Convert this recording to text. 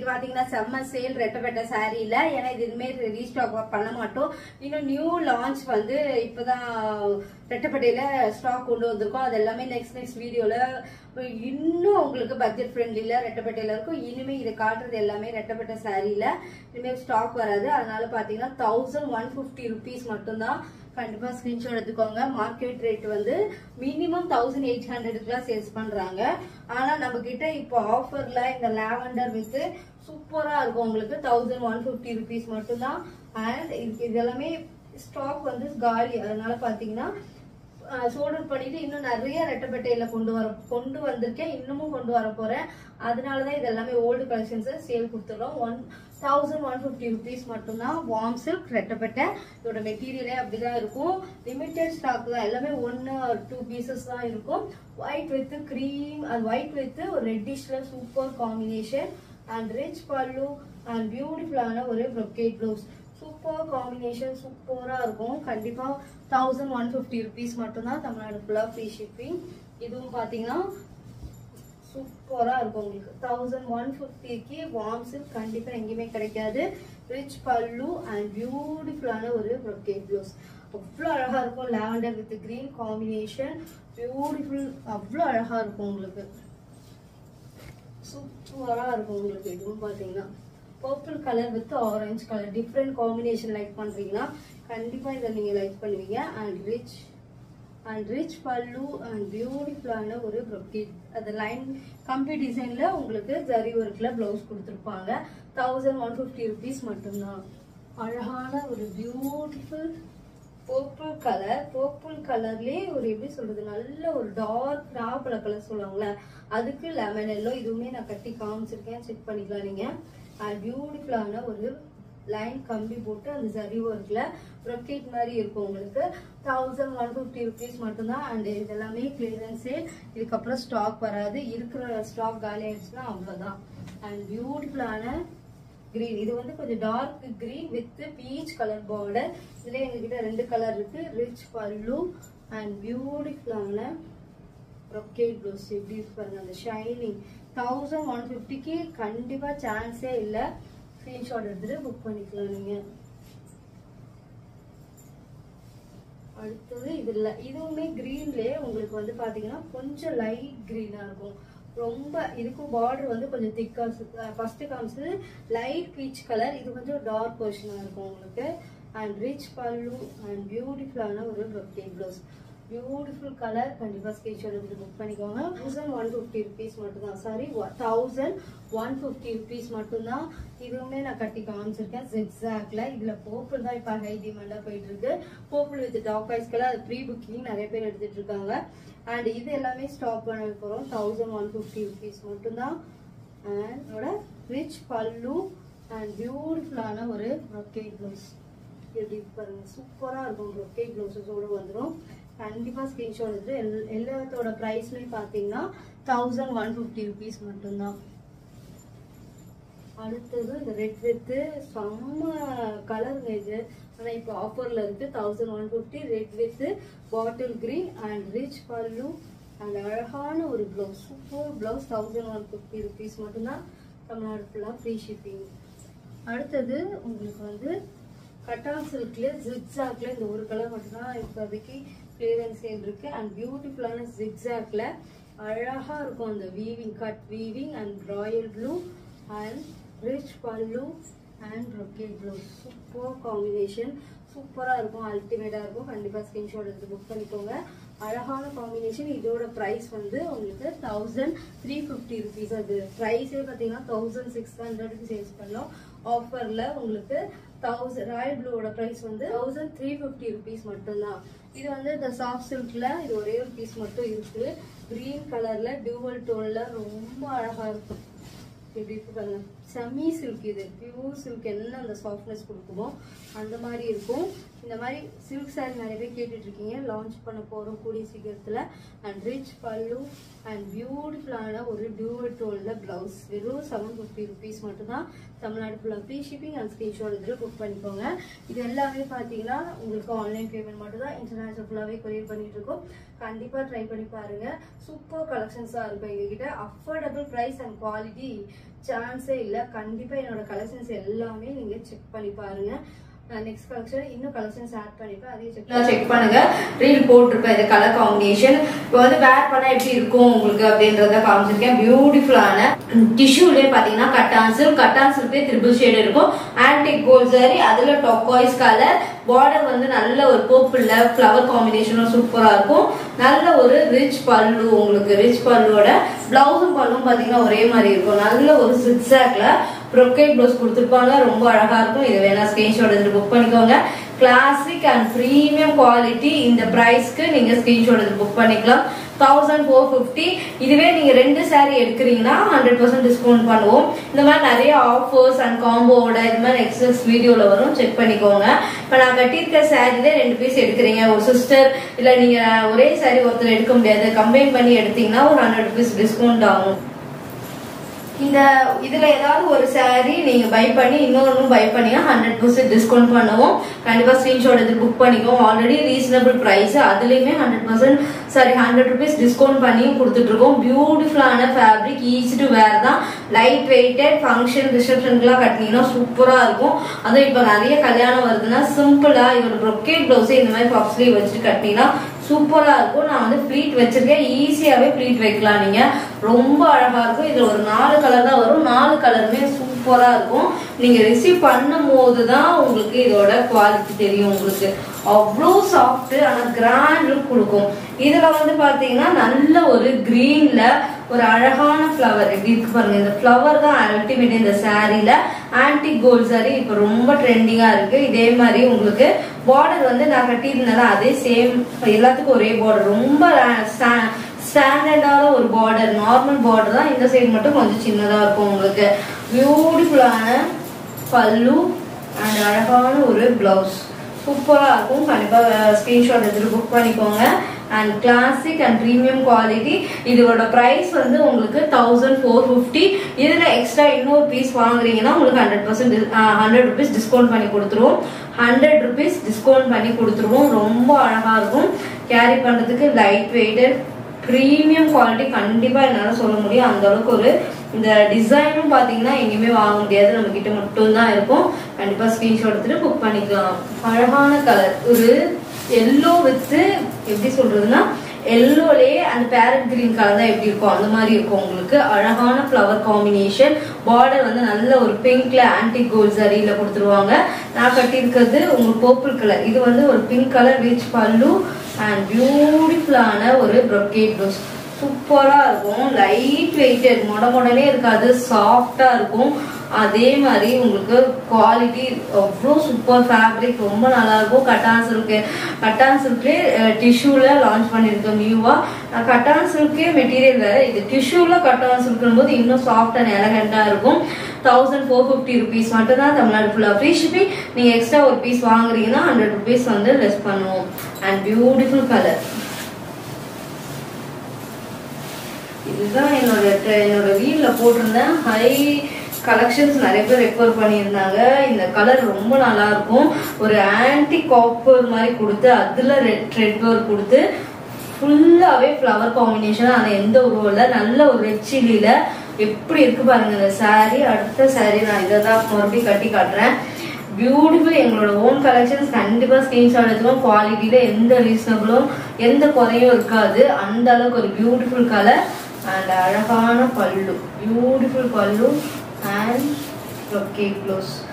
பாத்தீங்கன்னா செம்ம சேல் ரெட்டப்பட்ட சாரீல ஏன்னா இது இனிமேல் ரீஸ்டாக் பண்ண மாட்டோம் இன்னும் நியூ லான்ச் வந்து இப்பதான் ரெட்டப்பட்டையில ஸ்டாக் கொண்டு வந்திருக்கோம் அது எல்லாமே நெக்ஸ்ட் நெக்ஸ்ட் வீடியோல இன்னும் உங்களுக்கு பட்ஜெட் ஃப்ரெண்ட்லில ரெட்டப்பட்டையில இருக்கும் இனிமே இதை காட்டுறது எல்லாமே ரெட்டப்பட்ட சாரீல இனிமேல் ஸ்டாக் வராது அதனால பாத்தீங்கன்னா தௌசண்ட் ஒன் பிப்டி ருபீஸ் மட்டும்தான் கண்டிப்பா ஸ்கிரீன்ஷாட் எடுத்துக்கோங்க மார்க்கெட் ரேட் வந்து மினிமம் தௌசண்ட் எயிட் ஹண்ட்ரடுக்குலாம் சேல்ஸ் பண்றாங்க ஆனா நம்ம கிட்ட இப்போ ஆஃபர்ல இந்த லாவெண்டர் வித் சூப்பரா இருக்கும் உங்களுக்கு தௌசண்ட் ஒன் பிப்டி ருபீஸ் மட்டும்தான் அண்ட் இது எல்லாமே ஸ்டாக் வந்து காலி அதனால பாத்தீங்கன்னா சோல்டர் பண்ணிட்டு இன்னும் நிறைய ரெட்டப்பட்டையில கொண்டு வர கொண்டு வந்திருக்கேன் இன்னமும் கொண்டு வர போறேன் அதனாலதான் இது எல்லாமே ஓல்டு கலெக்ஷன்ஸ் சேல் கொடுத்துறோம் one thousand one fifty rupees மட்டும்தான் வார்ம் சில்க் ரெட்டப்பட்டை இதோட மெட்டீரியலே அப்படிதான் இருக்கும் லிமிடெட் ஸ்டாக் தான் எல்லாமே ஒன்னு டூ பீசஸ் தான் இருக்கும் white with cream and white with ஒரு ரெட்டிஷ்ல super combination and rich pallu and பியூட்டிஃபுல்லான ஒரு ப்ரொக்கேட் ப்ளவுஸ் சூப்பர் காம்பினேஷன் சூப்பரா இருக்கும் கண்டிப்பா தௌசண்ட் ஒன் ஃபிஃப்டி ருபீஸ் மட்டும்தான் தமிழ்நாடு ஃபுல்லாக ஃப்ரீ ஷிப்பிங் இதுவும் பார்த்தீங்கன்னா சூப்பரா இருக்கும் உங்களுக்கு தௌசண்ட் ஒன் ஃபிஃப்டிக்கு வார்ம் சில்க் கண்டிப்பா எங்கேயுமே கிடைக்காது ரிச் பல்லு அண்ட் பியூட்டிஃபுல்லான ஒரு ப்ரொக்கேட் ப்ளவுஸ் அவ்வளோ அழகா இருக்கும் lavender with green combination beautiful அவ்வளோ அழகா இருக்கும் உங்களுக்கு சூப்பரா இருக்கும் உங்களுக்கு இதுவும் பாத்தீங்கன்னா purple colour with orange colour different combination like பண்றீங்கன்னா கண்டிப்பா இதை நீங்க லைக் பண்ணுவீங்க and rich and rich pallu and பியூட்டிஃபுல்லான ஒரு ப்ரொக்கேட் அது லைன் கம்பி டிசைன்ல உங்களுக்கு ஜரி ஒர்க்ல பிளவுஸ் கொடுத்துருப்பாங்க தௌசண்ட் ஒன் ஃபிஃப்டி ருபீஸ் மட்டும்தான் அழகான ஒரு பியூட்டிஃபுல் பர்பிள் கலர் பர்பிள் கலர்லயே ஒரு எப்படி சொல்றது நல்ல ஒரு டார்க் ராப்பழ கலர் சொல்லுவாங்கல்ல அதுக்கு லெமன் எல்லோ இதுவுமே நான் கட்டி காமிச்சிருக்கேன் செக் பண்ணிக்கலாம் நீங்க பியூட்டிஃபுல்லான ஒரு லைன் கம்பி போட்டு அந்த சரி ஒர்க்ல ப்ரொக்கேட் மாதிரி இருக்கும் உங்களுக்கு தௌசண்ட் ஒன் ஃபிஃப்டி ருபீஸ் மட்டும்தான் அண்ட் இது எல்லாமே கிளியரன்ஸ் சேல் இதுக்கப்புறம் ஸ்டாக் வராது இருக்கிற ஸ்டாக் காலி ஆயிடுச்சுன்னா அவ்வளவுதான் அண்ட் பியூட்டிஃபுல்லான கிரீன் இது வந்து கொஞ்சம் dark green with peach colour border இதுல எங்ககிட்ட ரெண்டு கலர் இருக்கு ரிச் பல்லு அண்ட் பியூட்டிஃபுல்லான ப்ரொக்கேட் ப்ளவுஸ் எப்படி இருக்கு பாருங்க அந்த ஷைனிங் தௌசண்ட் ஒன் ஃபிஃப்டிக்கு கண்டிப்பா சான்ஸே இல்லை ஸ்கிரீன்ஷாட் எடுத்துட்டு புக் பண்ணிக்கலாம் நீங்க அடுத்தது இதுல இதுவுமே கிரீன்லயே உங்களுக்கு வந்து பாத்தீங்கன்னா கொஞ்சம் லைட் கிரீனா இருக்கும் ரொம்ப இதுக்கும் பார்டர் வந்து கொஞ்சம் திக்கா ஃபர்ஸ்ட் காமிச்சது லைட் பீச் கலர் இது கொஞ்சம் டார்க் வெர்ஷனா இருக்கும் உங்களுக்கு அண்ட் ரிச் பல்லு அண்ட் பியூட்டிஃபுல்லான ஒரு ப்ரொக்கேட் ப்ளவுஸ் பியூட்டிஃபுல் கலர் கண்டிப்பா ஸ்கிரீன்ஷாட் எடுத்து புக் பண்ணிக்கோங்க தௌசண்ட் ஒன் ஃபிஃப்டி ருபீஸ் மட்டும்தான் sari thousand one fifty rupees மட்டும்தான் இதுவுமே நான் கட்டி காமிச்சிருக்கேன் ஜிக்ஸாக்ல இதுல போப்பிள் தான் இப்ப ஹை டிமாண்டா போயிட்டு இருக்கு போப்பிள் வித் டாக் ஐஸ்க்கெல்லாம் அது ப்ரீ புக்கிங் நிறைய பேர் எடுத்துட்டு இருக்காங்க அண்ட் இது எல்லாமே ஸ்டாப் பண்ண போறோம் தௌசண்ட் ஒன் ஃபிஃப்டி ருபீஸ் மட்டும்தான் அண்ட் இதோட ரிச் பல்லு அண்ட் பியூட்டிஃபுல்லான ஒரு ப்ரொக்கேட் ப்ளவுஸ் எப்படி பாருங்க சூப்பரா இருக்கும் ப்ரொக்கேட் ப்ளவுஸஸோட வந்துடும் கண்டிப்பா ஸ்கிரீன்ஷாட் எடுத்து எல் எல்லாத்தோட ப்ரைஸ்மே பார்த்தீங்கன்னா தௌசண்ட் ஒன் ஃபிஃப்டி ருபீஸ் மட்டும்தான் அடுத்தது இந்த ரெட் வித்து செம்ம கலருங்க இது ஆனா இப்போ ஆஃபர்ல இருக்கு thousand one fifty red with bottle green and rich pallu and அழகான ஒரு blouse super blouse thousand one fifty rupees மட்டும்தான் தமிழ்நாடு ஃபுல்லாக ஃப்ரீ ஷிப்பிங் அடுத்தது உங்களுக்கு வந்து கட்டான் சில்க்ல ஜிக்ஸாக்ல இந்த ஒரு கலர் மட்டும்தான் இப்போதைக்கு கிளியரன்ஸ் சேல் இருக்கு அண்ட் பியூட்டிஃபுல்லான ஜிக்ஸாக்ல அழகா இருக்கும் அந்த weaving cut weaving and royal blue and rich pallu and brocade blue super combination சூப்பராக இருக்கும் அல்டிமேட்டாக இருக்கும் கண்டிப்பாக ஸ்கிரீன்ஷாட் எடுத்து புக் பண்ணிக்கோங்க அழகான காம்பினேஷன் இதோட ப்ரைஸ் வந்து உங்களுக்கு தௌசண்ட் த்ரீ ஃபிஃப்டி ருபீஸ் அது ப்ரைஸே பார்த்தீங்கன்னா தௌசண்ட் சிக்ஸ் ஹண்ட்ரடுக்கு சேல்ஸ் பண்ணோம் ஆஃபரில் உங்களுக்கு தௌசண்ட் ராயல் ப்ளூவோட ப்ரைஸ் வந்து தௌசண்ட் த்ரீ ஃபிஃப்டி ருபீஸ் மட்டும்தான் இது வந்து இந்த சாஃப்ட் சில்க்ல இது ஒரே ஒரு பீஸ் மட்டும் இருக்கு கிரீன் கலர்ல டியூவல் டோன்ல ரொம்ப அழகா இருக்கும் எப்படி இருக்கு பாருங்க செமி சில்க் இது பியூர் சில்க் என்ன அந்த சாஃப்ட்னஸ் கொடுக்குமோ அந்த மாதிரி இருக்கும் இந்த மாதிரி சில்க் சாரி நிறைய பேர் கேட்டுட்டு இருக்கீங்க லான்ச் பண்ண போறோம் கூடிய சீக்கிரத்துல அண்ட் ரிச் பல்லு அண்ட் பியூட்டிஃபுல்லான ஒரு டியூவல் டோன்ல பிளவுஸ் வெறும் செவன் ஃபிஃப்டி ருபீஸ் மட்டும்தான் தமிழ்நாடு ஃபுல்லாக ஃப்ரீ ஷிப்பிங் அண்ட் ஸ்க்ரீன்ஷாட் இதில் புக் பண்ணிக்கோங்க இது எல்லாமே பார்த்தீங்கன்னா உங்களுக்கு ஆன்லைன் பேமெண்ட் மட்டும் தான் இன்டர்நேஷனல் ஃபுல்லாகவே கொரியர் பண்ணிட்டு இருக்கோம் கண்டிப்பாக ட்ரை பண்ணி பாருங்க சூப்பர் கலெக்ஷன்ஸாக இருக்கும் எங்ககிட்ட அஃபோர்டபுள் ப்ரைஸ் அண்ட் குவாலிட்டி சான்ஸே இல்லை இல்ல கண்டிப்பா என்னோட கலெக்ஷன்ஸ் எல்லாமே நீங்க செக் பண்ணி பாருங்க நெக்ஸ்ட் கலெக்ஷன் இன்னும் கலெக்ஷன்ஸ் ஆட் பண்ணிப்பேன் அதையும் செக் செக் பண்ணுங்க ரீல் போட்டிருப்பேன் இது கலர் காம்பினேஷன் இப்போ வந்து வேர் பண்ணா எப்படி இருக்கும் உங்களுக்கு அப்படின்றத காமிச்சிருக்கேன் பியூட்டிஃபுல்லான டிஷ்யூலே பாத்தீங்கன்னா கட்டான் சில்க் கட்டான் சில்க்லேயே த்ரிபிள் ஷேட் இருக்கும் ஆன்டிக் கோல்ட் சாரி அதுல டொக்காய்ஸ் கலர் பார்டர் வந்து நல்ல ஒரு பர்பிள்ல ஃப்ளவர் காம்பினேஷனும் சூப்பரா இருக்கும் நல்ல ஒரு ரிச் பல்லு உங்களுக்கு ரிச் பல்லுவோட பிளவுஸும் பல்லும் பாத்தீங்கன்னா ஒரே மாதிரி இருக்கும் நல்ல ஒரு சிக்ஸாக்ல ப்ரொக்கேட் ப்ளவுஸ் கொடுத்துருப்பாங்க ரொம்ப அழகா இருக்கும் இது வேணா ஸ்கிரீன்ஷாட் எடுத்து புக் பண்ணிக்கோங்க கிளாசிக் அண்ட் ப்ரீமியம் குவாலிட்டி இந்த பிரைஸ்க்கு நீங்க ஸ்கிரீன்ஷாட் எடுத்து புக் பண்ணிக்கலாம் தௌசண்ட் ஃபோர் ஃபிஃப்டி இதுவே நீங்க ரெண்டு saree எடுக்கிறீங்கன்னா ஹண்ட்ரட் பர்சன்ட் டிஸ்கவுண்ட் பண்ணுவோம் இந்த மாதிரி நிறைய ஆஃபர்ஸ் அண்ட் காம்போவோட இது மாதிரி நெக்ஸ்ட் வீடியோல வரும் செக் பண்ணிக்கோங்க இப்போ நான் கட்டியிருக்க சாரிலே ரெண்டு பீஸ் எடுக்கிறீங்க ஒரு சிஸ்டர் இல்ல நீங்க ஒரே saree ஒருத்தர் எடுக்க முடியாது கம்பைன் பண்ணி எடுத்தீங்கன்னா ஒரு ஹண்ட்ரட் ருபீஸ் டிஸ்கவுண்ட் ஆகும் இந்த இதுல ஏதாவது ஒரு saree நீங்க பை பண்ணி இன்னொன்னும் பை பண்ணீங்கன்னா ஹண்ட்ரட் பர்சன்ட் டிஸ்கவுண்ட் பண்ணுவோம் கண்டிப்பா ஸ்கிரீன்ஷாட் எடுத்து புக் பண்ணிக்கோங்க ஆல்ரெடி ரீசனபிள் பிரைஸ் அதுலயுமே hundred percent sorry hundred rupees discount பண்ணியும் கொடுத்துட்டு இருக்கோம் பியூட்டிஃபுல்லான ஃபேப்ரிக் ஈஸி டு வேர் தான் லைட் வெயிட்டட் ஃபங்க்ஷன் ரிசப்ஷனுக்குலாம் கட்டினீங்கன்னா சூப்பரா இருக்கும் அதுவும் இப்போ நிறைய கல்யாணம் வருதுன்னா சிம்பிளா இதோட ப்ரொக்கேட் பிளவுஸே இந்த மாதிரி பஃப் ஸ்லீவ் வச்சுட்டு கட்டினீங்கன்னா சூப்பரா இருக்கும் நான் வந்து ப்ளீட் வச்சிருக்கேன் ஈஸியாவே ப்ளீட் வைக்கலாம் நீங்க ரொம்ப அழகா இருக்கும் இதுல ஒரு நாலு கலர் தான் வரும் நாலு கலருமே சூப்பரா இருக்கும் நீங்க ரிசீவ் பண்ணும் போது தான் உங்களுக்கு இதோட குவாலிட்டி தெரியும் உங்களுக்கு அவ்வளோ சாஃப்ட் ஆனா கிராண்ட் லுக் கொடுக்கும் இதுல வந்து பாத்தீங்கன்னா நல்ல ஒரு கிரீன்ல ஒரு அழகான ஃப்ளவர் எப்படி இருக்கு பாருங்க இந்த ஃப்ளவர் தான் அல்டிமேட் இந்த சாரீல ஆன்டிக் கோல்ட் சாரி இப்ப ரொம்ப ட்ரெண்டிங்கா இருக்கு இதே மாதிரி உங்களுக்கு பார்டர் வந்து நான் கட்டியிருந்தேன் அதே சேம் எல்லாத்துக்கும் ஒரே பார்டர் ரொம்ப ஸ்டாண்டர்டான ஒரு பார்டர் நார்மல் பார்டர் தான் இந்த சைடு மட்டும் கொஞ்சம் சின்னதா இருக்கும் உங்களுக்கு பியூட்டிஃபுல்லான பல்லு அண்ட் அழகான ஒரு பிளவுஸ் சூப்பரா இருக்கும் கண்டிப்பா ஸ்கிரீன்ஷாட் எடுத்துட்டு புக் பண்ணிக்கோங்க and classic and premium quality இதோட பிரைஸ் வந்து உங்களுக்கு தௌசண்ட் ஃபோர் ஃபிஃப்டி இதுல எக்ஸ்ட்ரா இன்னொரு பீஸ் வாங்குறீங்கன்னா உங்களுக்கு hundred percent hundred rupees discount பண்ணி கொடுத்துருவோம் ஹண்ட்ரட் ருபீஸ் டிஸ்கவுண்ட் பண்ணி கொடுத்துருவோம் ரொம்ப அழகா இருக்கும் கேரி பண்றதுக்கு லைட் வெயிட்டட் ப்ரீமியம் குவாலிட்டி கண்டிப்பா என்னால சொல்ல முடியும் அந்த அளவுக்கு ஒரு இந்த டிசைனும் பாத்தீங்கன்னா எங்கேயுமே வாங்க முடியாது நம்ம கிட்ட மட்டும் தான் இருக்கும் கண்டிப்பா ஸ்கிரீன்ஷாட் எடுத்துட்டு புக் பண்ணிக்கலாம் அழகான கலர் ஒரு எல்லோ வித் எப்படி சொல்றதுன்னா எல்லோலயே அந்த பேரட் கிரீன் கலர் தான் எப்படி இருக்கும் அந்த மாதிரி இருக்கும் உங்களுக்கு அழகான ஃப்ளவர் காம்பினேஷன் பார்டர் வந்து நல்ல ஒரு பிங்க்ல ஆன்டிக் கோல்ட் சரியில கொடுத்துருவாங்க நான் கட்டியிருக்கிறது உங்களுக்கு பர்பிள் கலர் இது வந்து ஒரு pink colour rich pallu and பியூட்டிஃபுல்லான ஒரு ப்ரொக்கேட் ப்ளவுஸ் சூப்பரா இருக்கும் லைட் வெயிட்டட் மொட மொடனே இருக்காது சாஃப்டா இருக்கும் அதே மாதிரி உங்களுக்கு குவாலிட்டி அவ்வளோ சூப்பர் ஃபேப்ரிக் ரொம்ப நல்லா இருக்கும் கட்டான் சில்க்கு கட்டான் சில்க்லேயே டிஷ்யூல லான்ச் பண்ணியிருக்கோம் நியூவா கட்டான் சில்கே மெட்டீரியல் வேற இது டிஷ்யூல கட்டான் சில்க்குன்னு போது இன்னும் சாஃப்ட் அண்ட் எலகண்டா இருக்கும் தௌசண்ட் ஃபோர் ஃபிஃப்டி ருபீஸ் மட்டும் தான் தமிழ்நாடு ஃபுல்லாக ஃப்ரீ ஷிப்பிங் நீங்கள் எக்ஸ்ட்ரா ஒரு பீஸ் வாங்குறீங்கன்னா ஹண்ட்ரட் ருபீஸ் வந்து லெஸ் பண்ணுவோம் அண்ட் பியூட்டிஃபுல் கலர் இதுதான் என்னோட ட்ரெ- என்னோட ரீல்ல போட்டிருந்தேன் ஹை கலெக்ஷன்ஸ் நிறைய பேர் ரெஃபர் பண்ணியிருந்தாங்க இந்த கலர் ரொம்ப நல்லா இருக்கும் ஒரு ஆன்டி காப்பர் மாதிரி கொடுத்து அதுல ரெட் ரெட் ஒர்க் கொடுத்து ஃபுல்லாவே ஃப்ளவர் காம்பினேஷன் ஆனா எந்த உருவம் இல்ல நல்ல ஒரு ரெட் சில்லியில எப்படி இருக்கு பாருங்க இந்த saree அடுத்த saree நான் இதை தான் மறுபடியும் கட்டி காட்டுறேன் பியூட்டிஃபுல் எங்களோட ஓன் கலெக்ஷன்ஸ் கண்டிப்பா ஸ்கிரீன்ஷாட் எடுத்துக்கோம் குவாலிட்டியில எந்த ரீசனபிளும் எந்த குறையும் இருக்காது அந்த அளவுக்கு ஒரு பியூட்டிஃபுல் கலர் அண்ட் அழகான பல்லு பியூட்டிஃபுல் பல்லு அண்ட் கேக் க்ளோஸ்